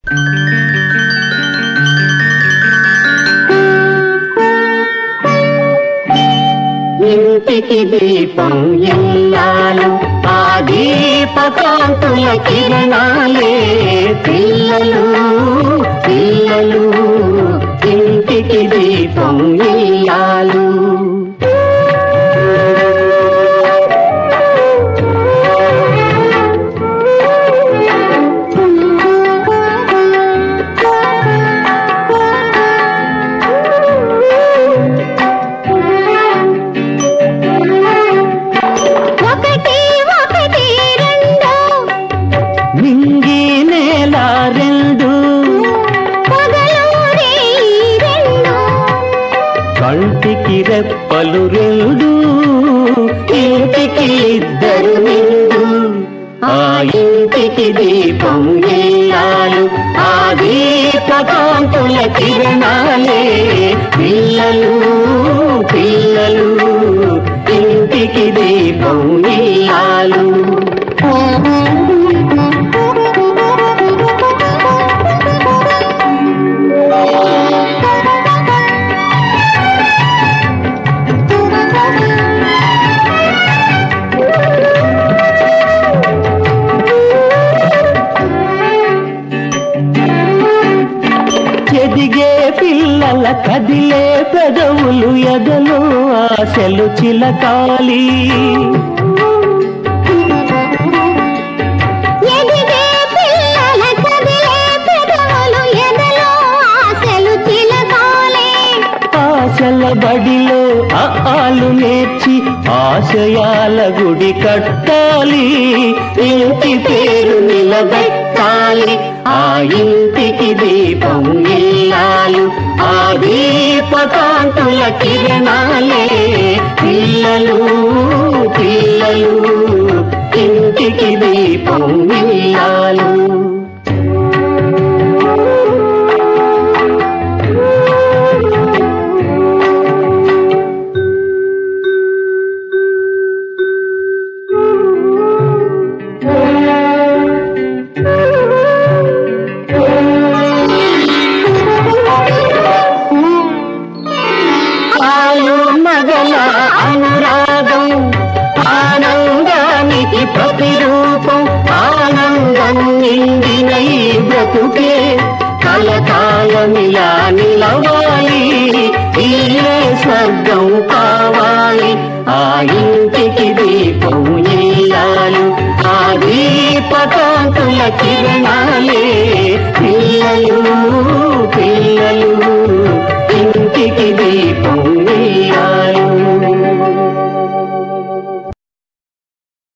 ఇంటికి దీపం ఇల్లాలు ఆ దీపకాంతుల కిరణాలే పిల్లలు పిల్లలు ఇంటికి దీపం ఇల్లాలు ఒకటి ఒకటి రెండు మింగి నేల రెండు పగలు రేయి రెండు కంటికి రెప్పలు రెండు ఇంటికి ఇద్దరు నిండు ఆ ఇంటికి దీపం ఇల్లాలు ఆ దీపకాంతుల కిరణాలే పిల్లలు పిల్లలు ఇంటికి దీపం ఇల్లాలు ఎదిగే పిల్లల కదిలే పెదవులు ఎదలు ఆశలు చిలకాలి ఎదిగే పిల్లల కదిలే పెదవులు ఎదలో ఆశలు చిలకాలే ఆశల బడిలో ఆ ఆలు నేర్చి ఆశయాల గుడి కట్టాలి ఇంటి పేరు నిలబెట్టాలి ఆ ఇంటికి దీపం ఇల్లాలు ఆ దీపకాంతుల కిరణాలే పిల్లలు పిల్లలు ఇంటికి దీపం ఇల్లాలు ఆలు మగల అనురాగం ఆనందానికి ప్రతిరూపం ఆనందం నిండిన ఈ బ్రతుకే కలకాలమిలా నిలవాలి ఇల్లే స్వర్గం కావాలి ఆ ఇంటికి దీపం ఇల్లాలు ఆ దీపకాంతుల కిరణాలే పిల్ల